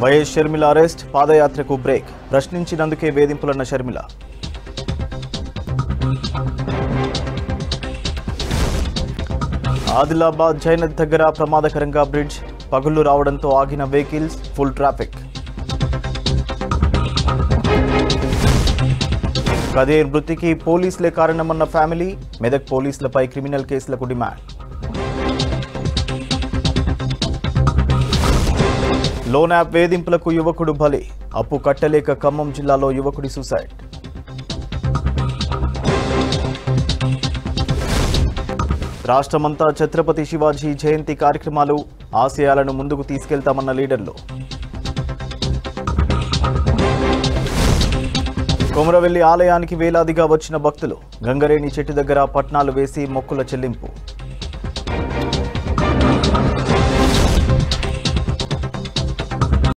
YS Sharmila arrest పాదయాత్రకు break ప్రశ్నించినందుకే వేధింపులన్న షర్మిల ఆదిలాబాద్ జైనత్ దగ్గర ప్రమాదకరంగా బ్రిడ్జ్ పగుళ్లు రావడంతో ఆగిన వెహికల్స్ ఫుల్ ట్రాఫిక్ కదేర్ మృతికి పోలీసులే కారణమన్న ఫ్యామిలీ మెదక్ పోలీసులపై క్రిమినల్ కేసులకు డిమాండ్ లోన్ యాప్ వేధింపులకు యువకుడు బలి అప్పు కట్టలేక ఖమ్మం జిల్లాలో యువకుడి సూసైడ్ రాష్ట్రమంతా ఛత్రపతి శివాజీ జయంతి కార్యక్రమాలు ఆశయాలను ముందుకు తీసుకెళ్తామన్న లీడర్లు కొమరవెల్లి ఆలయానికి వేలాదిగా వచ్చిన భక్తులు గంగరేణి చెట్టు దగ్గర పట్నాలు వేసి మొక్కుల చెల్లింపు